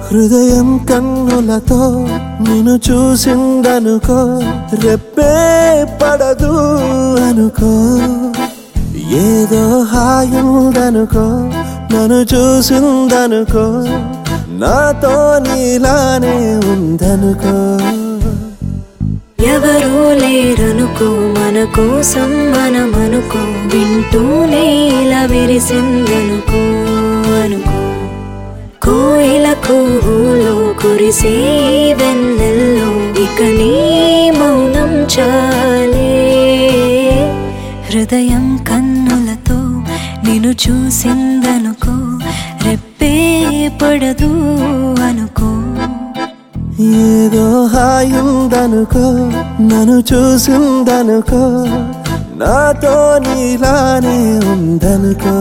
హృదయం కన్నులతో నిన్ను చూసిందనుకో రెప్పే పడదు అనుకో ఏదో హాయుందనుకో నన్ను చూసిందనుకో నాతో నీలానే ఉందనుకో ఎవరూ లేరనుకో మన కోసం మనమనుకో వింటూనే ఇలా విరిసిందనుకో అనుకో కోయిల కూహులో కురిసే వెన్నెల్లో ఇక నీ మౌనం చాలే హృదయం కన్నులతో నిన్ను చూసిందనుకో రెప్పే పడదు అనుకో ఏదో హాయుందనుకో నన్ను చూసిందనుకో నాతో నీలానే ఉందనుకో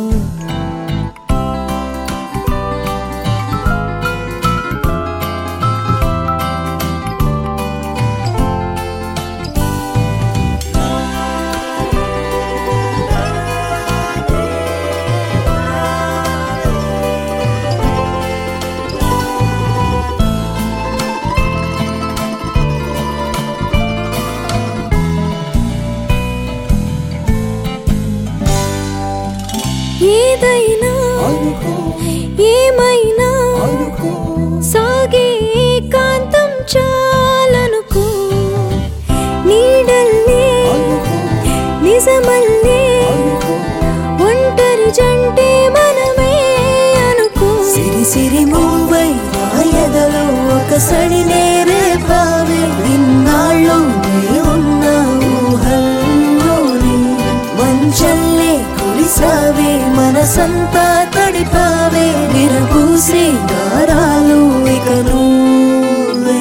ఏదైనా ఏమైనా సాగే ఏకాంతం చాలనుకో నీడల్లే నిజమల్లే ఒంటరి జంటే మనమే అనుకో సిరి సిరి ముంబై ఎదలో ఒక సడి నేరే పావే ఇన్నాళ్ళు నీ ఉన్న ఊహల్లోనే మంచల్లే కురిసావే మనసంతా తడిపావే విరబూసే దారాలు ఇక నువ్వే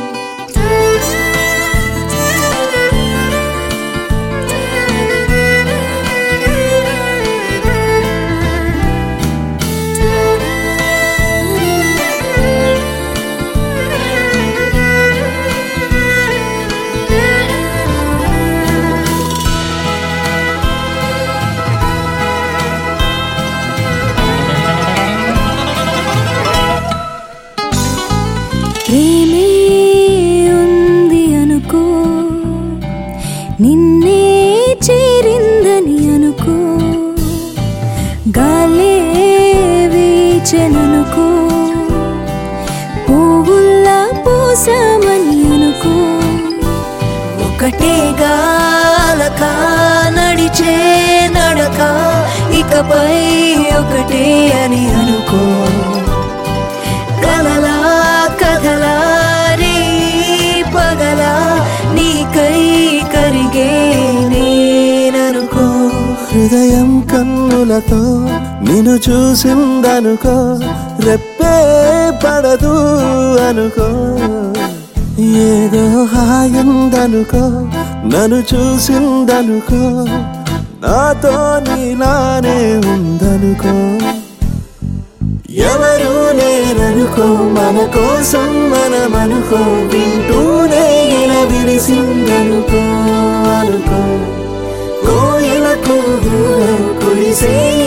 ప్రేమే ఉంది అనుకో నిన్నే చేరిందని అనుకో గాలే వీచెననుకో పువ్వుల్లా పూసామని అనుకో ఒకటే గాలక నడిచే నడక ఇకపై ఒకటే అని అనుకో కలలా కథలా రే పగలా నీకై కరిగే నేననుకో హృదయం కన్నులతో నిన్ను చూసిందనుకో రెప్పే పడదు అనుకో ఏదో హాయుందనుకో నన్ను చూసిందనుకో నాతో నీలానే ఉందనుకో ఎవరు లేరనుకో మన కోసం మనమనుకో వింటూనే ఇలా విరిసిందనుకో అనుకో కోయిలకు కురిసే